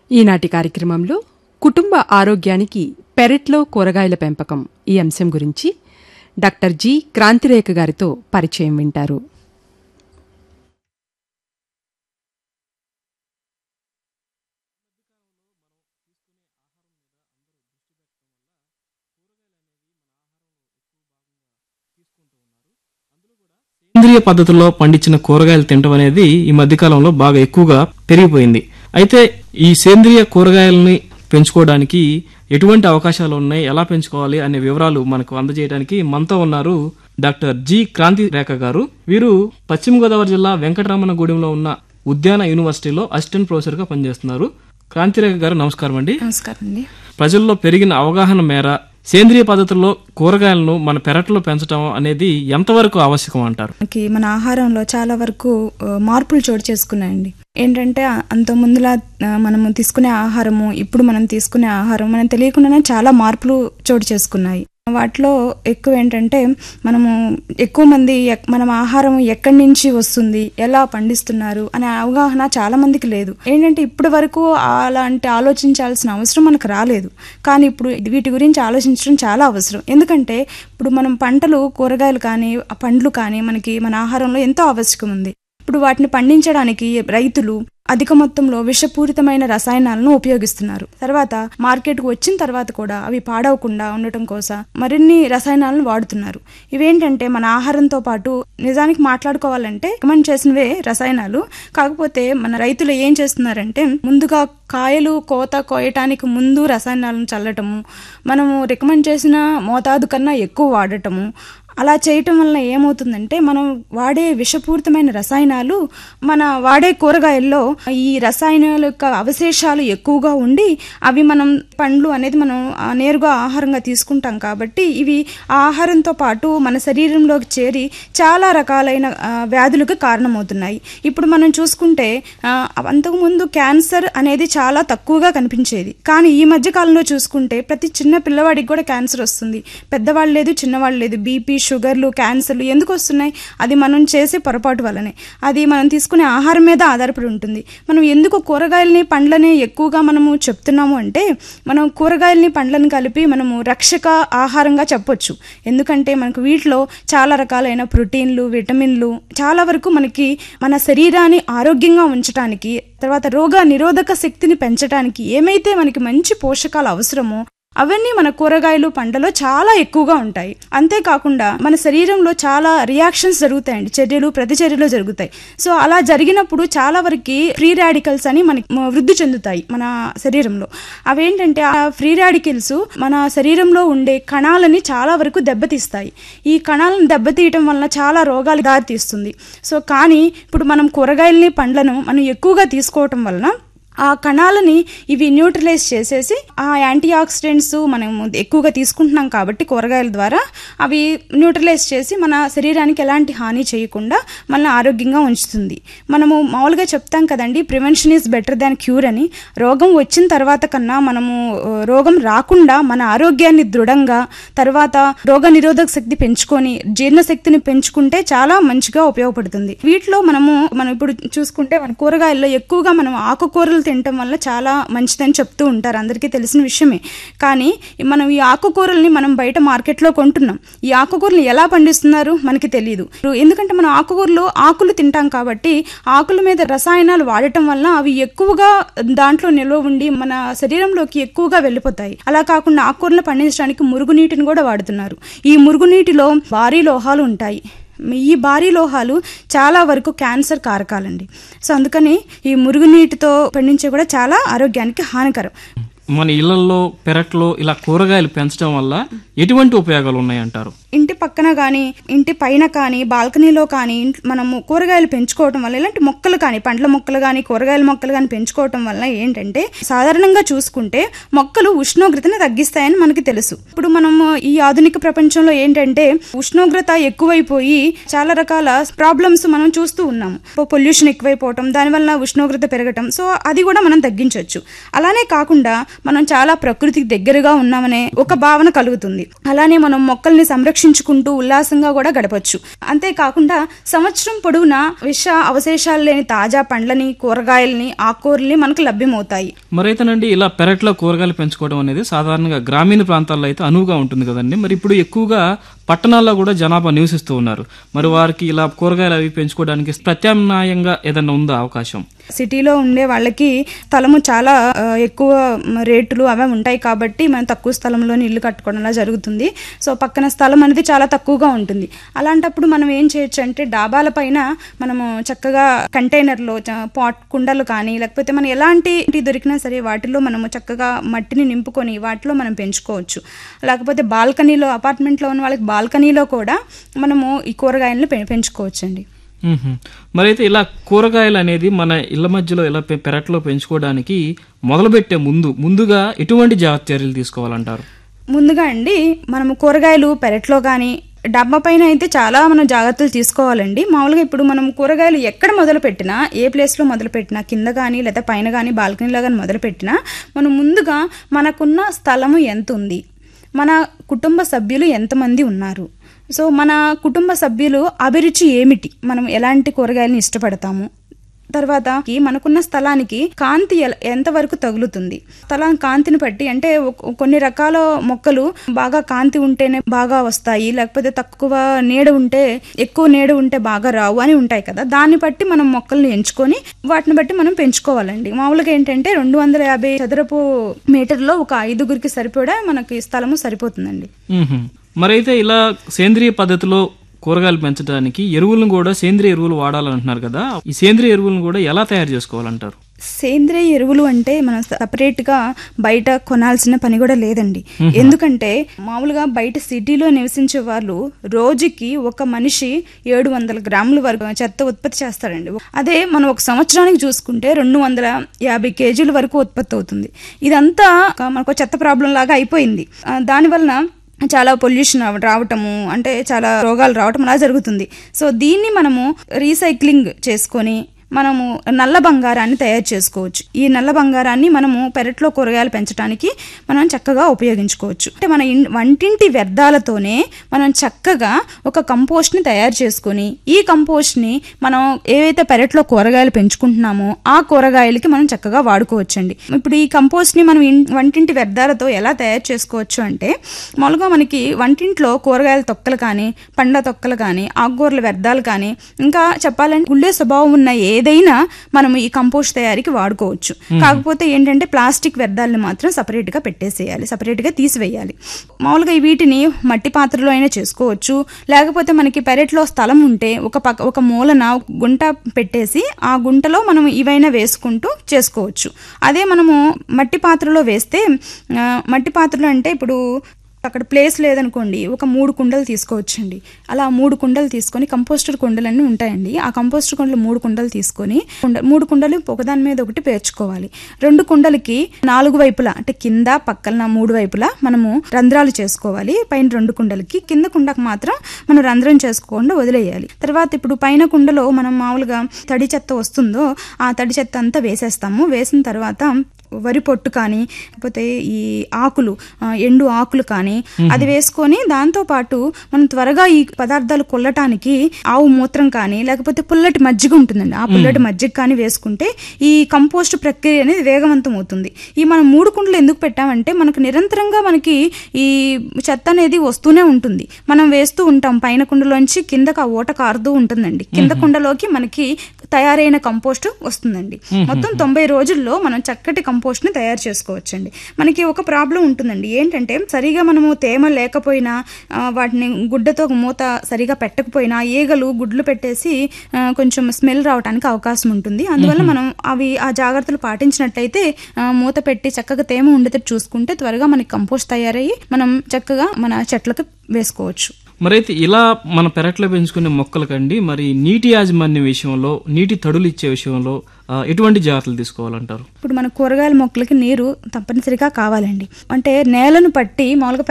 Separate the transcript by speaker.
Speaker 1: ఈనాటి కార్యక్రమంలో కుటుంబ ఆరోగ్యానికి పెరట్లో కూరగాయల పెంపకం ఈ అంశం గురించి డాక్టర్ జి క్రాంతిరేఖ గారితో పరిచయం వింటారు
Speaker 2: సేంద్రియ పద్ధతిలో పండించిన కూరగాయలు తినడం అనేది ఈ మధ్యకాలంలో బాగా ఎక్కువగా పెరిగిపోయింది అయితే ఈ సేంద్రియ కూరగాయలని పెంచుకోవడానికి ఎటువంటి అవకాశాలు ఉన్నాయి ఎలా పెంచుకోవాలి అనే వివరాలు మనకు అందజేయడానికి మనతో ఉన్నారు డాక్టర్ జి క్రాంతి రేఖ గారు వీరు పశ్చిమ గోదావరి జిల్లా వెంకటరమణగూడెంలో ఉన్న ఉద్యాన యూనివర్సిటీలో అసిస్టెంట్ ప్రొఫెసర్ గా పనిచేస్తున్నారు క్రాంతిరేఖ గారు నమస్కారం అండి
Speaker 3: నమస్కారం అండి
Speaker 2: ప్రజల్లో పెరిగిన అవగాహన మేర సేంద్రియ పద్ధతుల్లో కూరగాయలను మన పెరట్లో పెంచడం అనేది ఎంతవరకు ఆవశ్యకం అంటారు
Speaker 3: మనకి మన ఆహారంలో చాలా వరకు ఆ, మార్పులు చోటు చేసుకున్నాయండి ఏంటంటే ఆ- అంత ముందులా ఆ, మనము తీసుకునే ఆహారము ఇప్పుడు మనం తీసుకునే ఆహారం మనం తెలియకుండానే చాలా మార్పులు చోటు చేసుకున్నాయి వాటిలో ఎక్కువ ఏంటంటే మనము ఎక్కువ మంది ఎక్- మనం ఆహారం ఎక్కడి నుంచి వస్తుంది ఎలా పండిస్తున్నారు అనే అవగాహన చాలా మందికి లేదు ఏంటంటే ఇప్పటి వరకు అలాంటి ఆలోచించాల్సిన అవసరం మనకు రాలేదు కానీ ఇప్పుడు వీటి గురించి ఆలోచించడం చాలా అవసరం ఎందుకంటే ఇప్పుడు మనం పంటలు కూరగాయలు కానీ ఆ పండ్లు కానీ మనకి మన ఆహారంలో ఎంతో ఆవశ్యకం ఉంది ఇప్పుడు వాటిని పండించడానికి రైతులు అధిక మొత్తంలో విషపూరితమైన రసాయనాలను ఉపయోగిస్తున్నారు తర్వాత మార్కెట్కు వచ్చిన తర్వాత కూడా అవి పాడవకుండా ఉండటం కోసం మరిన్ని రసాయనాలను వాడుతున్నారు ఇవేంటంటే మన ఆహారంతో పాటు నిజానికి మాట్లాడుకోవాలంటే రికమెండ్ చేసినవే రసాయనాలు కాకపోతే మన రైతులు ఏం చేస్తున్నారంటే ముందుగా కాయలు కోత కోయటానికి ముందు రసాయనాలను చల్లటము మనము రికమెండ్ చేసిన మోతాదు కన్నా ఎక్కువ వాడటము అలా చేయటం వలన ఏమవుతుందంటే మనం వాడే విషపూరితమైన రసాయనాలు మన వాడే కూరగాయల్లో ఈ రసాయనాల యొక్క అవశేషాలు ఎక్కువగా ఉండి అవి మనం పండ్లు అనేది మనం ఆ, నేరుగా ఆహారంగా తీసుకుంటాం కాబట్టి ఇవి ఆ ఆహారంతో పాటు మన శరీరంలోకి చేరి చాలా రకాలైన ఆ, వ్యాధులకు కారణమవుతున్నాయి ఇప్పుడు మనం చూసుకుంటే ఆ, అంతకుముందు క్యాన్సర్ అనేది చాలా తక్కువగా కనిపించేది కానీ ఈ మధ్య కాలంలో చూసుకుంటే ప్రతి చిన్న పిల్లవాడికి కూడా క్యాన్సర్ వస్తుంది పెద్దవాళ్ళు లేదు చిన్నవాళ్ళు లేదు బీపీ షుగర్లు క్యాన్సర్లు ఎందుకు వస్తున్నాయి అది మనం చేసే పొరపాటు వల్లనే అది మనం తీసుకునే ఆహారం మీద ఆధారపడి ఉంటుంది మనం ఎందుకు కూరగాయలని పండ్లని ఎక్కువగా మనము చెప్తున్నాము అంటే మనం కూరగాయలని పండ్లను కలిపి మనము రక్షక ఆహారంగా చెప్పొచ్చు ఎందుకంటే మనకు వీటిలో చాలా రకాలైన ప్రోటీన్లు విటమిన్లు చాలా వరకు మనకి మన శరీరాన్ని ఆరోగ్యంగా ఉంచడానికి తర్వాత రోగ నిరోధక శక్తిని పెంచడానికి ఏమైతే మనకి మంచి పోషకాలు అవసరమో అవన్నీ మన కూరగాయలు పంటలో చాలా ఎక్కువగా ఉంటాయి అంతేకాకుండా మన శరీరంలో చాలా రియాక్షన్స్ జరుగుతాయండి చర్యలు ప్రతిచర్యలు జరుగుతాయి సో అలా జరిగినప్పుడు చాలా వరకు ఫ్రీ రాడికల్స్ అని మనకి మ- వృద్ధి చెందుతాయి మన శరీరంలో అవేంటంటే ఆ ఫ్రీ రాడికల్స్ మన శరీరంలో ఉండే కణాలని చాలా వరకు దెబ్బతీస్తాయి ఈ కణాలను దెబ్బతీయటం వలన చాలా రోగాలు దారితీస్తుంది సో కానీ ఇప్పుడు మనం కూరగాయలని పండ్లను మనం ఎక్కువగా తీసుకోవటం వలన ఆ కణాలని ఇవి న్యూట్రలైజ్ చేసేసి ఆ యాంటీ ఆక్సిడెంట్స్ మనం ఎక్కువగా తీసుకుంటున్నాం కాబట్టి కూరగాయల ద్వారా అవి న్యూట్రలైజ్ చేసి మన శరీరానికి ఎలాంటి హాని చేయకుండా మనల్ని ఆరోగ్యంగా ఉంచుతుంది మనము మామూలుగా చెప్తాం కదండి prevention is better than cure అని రోగం వచ్చిన తర్వాత కన్నా మనము ఆ, రోగం రాకుండా మన ఆరోగ్యాన్ని దృఢంగా తర్వాత రోగ నిరోధక శక్తి పెంచుకొని జీర్ణశక్తిని పెంచుకుంటే చాలా మంచిగా ఉపయోగపడుతుంది వీటిలో మనము మనం ఇప్పుడు చూసుకుంటే మన కూరగాయల్లో ఎక్కువగా మనం ఆకుకూరలు తినటం వల్ల చాలా మంచిదని చెప్తూ ఉంటారు అందరికీ తెలిసిన విషయమే కానీ మనం ఈ ఆకుకూరల్ని మనం బయట మార్కెట్లో కొంటున్నాం ఈ ఆకుకూరలు ఎలా పండిస్తున్నారు మనకి తెలియదు ఎందుకంటే మనం ఆకుకూరలు ఆకులు తింటాం కాబట్టి ఆకుల మీద రసాయనాలు వాడటం వల్ల అవి ఎక్కువగా దాంట్లో నిల్వ ఉండి మన శరీరంలోకి ఎక్కువగా వెళ్ళిపోతాయి అలా కాకుండా ఆకుకూరలు పండించడానికి మురుగునీటిని కూడా వాడుతున్నారు ఈ మురుగునీటిలో భారీ లోహాలు ఉంటాయి ఈ భారీ లోహాలు చాలా వరకు క్యాన్సర్ కారకాలండి సో అందుకని ఈ మురుగునీటితో పండించే కూడా చాలా ఆరోగ్యానికి హానికరం
Speaker 2: మన ఇళ్లలో పెరట్లో ఇలా కూరగాయలు పెంచడం వల్ల ఎటువంటి ఉపయోగాలు ఉన్నాయంటారు
Speaker 3: ఇంటి పక్కన కానీ ఇంటి పైన కానీ బాల్కనీలో కానీ ఇంట్- మనము కూరగాయలు పెంచుకోవటం వల్ల ఇలాంటి మొక్కలు కానీ పండ్ల మొక్కలు కానీ కూరగాయల మొక్కలు కానీ పెంచుకోవటం వల్ల ఏంటంటే సాధారణంగా చూసుకుంటే మొక్కలు ఉష్ణోగ్రతని తగ్గిస్తాయని మనకి తెలుసు ఇప్పుడు మనము ఈ ఆధునిక ప్రపంచంలో ఏంటంటే ఉష్ణోగ్రత ఎక్కువైపోయి చాలా రకాల ప్రాబ్లమ్స్ మనం చూస్తూ ఉన్నాము పొల్యూషన్ ఎక్కువైపోవటం దానివల్ల ఉష్ణోగ్రత పెరగటం సో అది కూడా మనం తగ్గించవచ్చు అలానే కాకుండా మనం చాలా ప్రకృతికి దగ్గరగా ఉన్నామనే ఒక భావన కలుగుతుంది అలానే మనం మొక్కల్ని సంరక్షించ పరీక్షించుకుంటూ ఉల్లాసంగా కూడా గడపచ్చు అంతేకాకుండా సంవత్సరం పొడవునా విష అవశేషాలు లేని తాజా పండ్లని కూరగాయలని ఆకుకూరల్ని మనకు లభ్యమవుతాయి
Speaker 2: మరైతేనండి ఇలా పెరట్లో కూరగాయలు పెంచుకోవడం అనేది సాధారణంగా గ్రామీణ ప్రాంతాల్లో అయితే అనువుగా ఉంటుంది కదండి మరి ఇప్పుడు ఎక్కువగా పట్టణాల్లో కూడా జనాభా నివసిస్తూ ఉన్నారు మరి వారికి ఇలా కూరగాయలు అవి పెంచుకోవడానికి ప్రత్యామ్నాయంగా ఏదైనా ఉందా అవకాశం
Speaker 3: సిటీలో ఉండే వాళ్ళకి స్థలము చాలా ఆ, ఎక్కువ మ, రేటులు అవే ఉంటాయి కాబట్టి మనం తక్కువ స్థలంలోని ఇల్లు కట్టుకోవడం అలా జరుగుతుంది సో పక్కన స్థలం అనేది చాలా తక్కువగా ఉంటుంది అలాంటప్పుడు మనం ఏం చేయొచ్చు అంటే డాబాల పైన మనము చక్కగా కంటైనర్లో చ- పాట్ కుండలు కానీ లేకపోతే మనం ఎలాంటి దొరికినా సరే వాటిలో మనము చక్కగా మట్టిని నింపుకొని వాటిలో మనం పెంచుకోవచ్చు లేకపోతే బాల్కనీలో అపార్ట్మెంట్లో ఉన్న వాళ్ళకి బాల్కనీలో కూడా మనము ఈ కూరగాయలను పె- పెంచుకోవచ్చండి
Speaker 2: మ్మ్హ. మరైతే ఇలా కూరగాయలు అనేది మన ఇళ్ల మధ్యలో ఇలా పె- పెరట్లో పెంచుకోవడానికి మొదలుపెట్టే ముందు ముందుగా ఎటువంటి జాగ్రత్త చర్యలు తీసుకోవాలంటారు
Speaker 3: ముందుగా అండి మనము కూరగాయలు పెరట్లో కానీ డబ్బా పైన అయితే చాలా మనం జాగ్రత్తలు తీసుకోవాలండి మామూలుగా ఇప్పుడు మనం కూరగాయలు ఎక్కడ మొదలు పెట్టినా ఏ ప్లేస్లో మొదలు పెట్టినా కింద కానీ లేదా పైన కానీ బాల్కనీలో కానీ మొదలు పెట్టినా మనం ముందుగా మనకున్న స్థలము ఎంత ఉంది మన కుటుంబ సభ్యులు ఎంతమంది ఉన్నారు సో మన కుటుంబ సభ్యులు అభిరుచి ఏమిటి మనం ఎలాంటి కూరగాయలను ఇష్టపడతాము తర్వాత ఈ మనకున్న స్థలానికి కాంతి ఎల- ఎంతవరకు తగులుతుంది స్థలం కాంతిని బట్టి అంటే ఒక- కొన్ని రకాల మొక్కలు బాగా కాంతి ఉంటేనే బాగా వస్తాయి లేకపోతే తక్కువ నీడ ఉంటే ఎక్కువ నీడ ఉంటే బాగా రావు అని ఉంటాయి కదా దాన్ని బట్టి మనం మొక్కల్ని ఎంచుకొని వాటిని బట్టి మనం పెంచుకోవాలండి మామూలుగా ఏంటంటే రెండు వందల యాభై చదరపు మీటర్లో ఒక ఐదుగురికి సరిపడా మనకి స్థలము సరిపోతుందండి
Speaker 2: మ్మ్హ. మరైతే ఇలా సేంద్రియ పద్ధతిలో కూరగాయలు పెంచడానికి ఎరువులను కూడా సేంద్రియ ఎరువులు వాడాలంటున్నారు కదా ఈ సేంద్రియ ఎరువులను కూడా ఎలా తయారు చేసుకోవాలంటారు
Speaker 3: సేంద్రియ ఎరువులు అంటే మనం సపరేట్ గా బయట కొనాల్సిన పని కూడా లేదండి ఎందుకంటే మామూలుగా బయట సిటీలో నివసించే వాళ్ళు రోజుకి ఒక మనిషి ఏడు వందల గ్రాముల వరకు చెత్త ఉత్పత్తి చేస్తారండి అదే మనం ఒక సంవత్సరానికి చూసుకుంటే రెండు వందల యాభై కేజీల వరకు ఉత్పత్తి అవుతుంది ఇదంతా ఒక మనకు చెత్త ప్రాబ్లం లాగా అయిపోయింది ఆ, దానివలన చాలా పొల్యూషన్ రావటము అంటే చాలా రోగాలు రావటం అలా జరుగుతుంది సో దీన్ని మనము రీసైక్లింగ్ చేసుకొని మనము నల్ల బంగారాన్ని తయారు చేసుకోవచ్చు ఈ నల్ల బంగారాన్ని మనము పెరట్లో కూరగాయలు పెంచడానికి మనం చక్కగా ఉపయోగించుకోవచ్చు అంటే మన ఇన్- వంటింటి వ్యర్థాలతోనే మనం చక్కగా ఒక కంపోస్ట్ని తయారు చేసుకొని ఈ కంపోస్ట్ని మనం ఏవైతే పెరట్లో కూరగాయలు పెంచుకుంటున్నామో ఆ కూరగాయలకి మనం చక్కగా వాడుకోవచ్చండి ఇప్పుడు ఈ కంపోస్ట్ని మనం ఇన్- వంటింటి వ్యర్థాలతో ఎలా తయారు చేసుకోవచ్చు అంటే మామూలుగా మనకి వంటింట్లో కూరగాయల తొక్కలు కానీ పండ్ల తొక్కలు కానీ ఆకుకూరల వ్యర్థాలు కానీ ఇంకా చెప్పాలంటే గుళ్ళే స్వభావం ఉన్న ఏదైనా మనం ఈ కంపోస్ట్ తయారీకి వాడుకోవచ్చు కాకపోతే ఏంటంటే ప్లాస్టిక్ వ్యర్థాలను మాత్రం సపరేట్ గా పెట్టేసేయాలి సపరేట్ గా తీసివేయాలి మామూలుగా ఈ వీటిని మట్టి పాత్రలో అయినా చేసుకోవచ్చు లేకపోతే మనకి పెరట్లో స్థలం ఉంటే ఒక పక్క ఒక మూలన ఒక గుంట పెట్టేసి ఆ గుంటలో మనం ఇవైనా వేసుకుంటూ చేసుకోవచ్చు అదే మనము మట్టి పాత్రలో వేస్తే ఆ, మట్టి పాత్రలో అంటే ఇప్పుడు అక్కడ ప్లేస్ లేదనుకోండి ఒక మూడు కుండలు తీసుకోవచ్చండి అలా మూడు కుండలు తీసుకొని కంపోస్టర్ కుండలన్నీ ఉంటాయండి ఆ కంపోస్టర్ కుండలు మూడు కుండలు తీసుకొని కుండ మూడు కుండలు ఒకదాని మీద ఒకటి పేర్చుకోవాలి రెండు కుండలకి నాలుగు వైపులా అంటే కింద పక్కన మూడు వైపులా మనము రంధ్రాలు చేసుకోవాలి పైన రెండు కుండలకి కింద కుండకు మాత్రం మనం రంధ్రం చేసుకోకుండా వదిలేయాలి తర్వాత ఇప్పుడు పైన కుండలో మనం మామూలుగా తడి చెత్త వస్తుందో ఆ తడి చెత్త అంతా వేసేస్తాము వేసిన తర్వాత వరి పొట్టు కానీ లేకపోతే ఈ ఆకులు ఆ, ఎండు ఆకులు కానీ అది వేసుకొని దాంతో పాటు మనం త్వరగా ఈ పదార్థాలు కొల్లటానికి ఆవు మూత్రం కానీ లేకపోతే పుల్లటి మజ్జిగ ఉంటుందండి ఆ పుల్లటి మజ్జిగ కానీ వేసుకుంటే ఈ కంపోస్ట్ ప్రక్రియ అనేది వేగవంతం అవుతుంది ఈ మనం మూడు కుండలు ఎందుకు పెట్టామంటే మనకు నిరంతరంగా మనకి ఈ చెత్త అనేది వస్తూనే ఉంటుంది మనం వేస్తూ ఉంటాం పైన కుండలోంచి కిందకు ఆ ఓట కారుతూ ఉంటుందండి కింద కుండలోకి మనకి తయారైన కంపోస్ట్ వస్తుందండి మొత్తం తొంభై రోజుల్లో మనం చక్కటి కంపోస్ట్ ని తయారు చేసుకోవచ్చండి మనకి ఒక ప్రాబ్లం ఉంటుందండి ఏంటంటే సరిగా మనము తేమ లేకపోయినా ఆ, వాటిని గుడ్డతో మూత సరిగా పెట్టకపోయినా ఈగలు గుడ్లు పెట్టేసి ఆ, కొంచెం స్మెల్ రావడానికి అవకాశం ఉంటుంది అందువల్ల మనం అవి ఆ జాగ్రత్తలు పాటించినట్లయితే ఆ, మూత పెట్టి చక్కగా తేమ ఉండేటట్టు చూసుకుంటే త్వరగా మనకి కంపోస్ట్ తయారయ్యి మనం చక్కగా మన చెట్లకు వేసుకోవచ్చు
Speaker 2: మరైతే ఇలా మన పెరట్లో పెంచుకునే మొక్కలకండి మరి నీటి యాజమాన్యం విషయంలో నీటి తడులు ఇచ్చే విషయంలో ఆ, ఎటువంటి జాగ్రత్తలు తీసుకోవాలంటారు
Speaker 3: ఇప్పుడు మన కూరగాయల మొక్కలకి నీరు తప్పనిసరిగా కావాలండి అంటే నేలను పట్టి మామూలుగా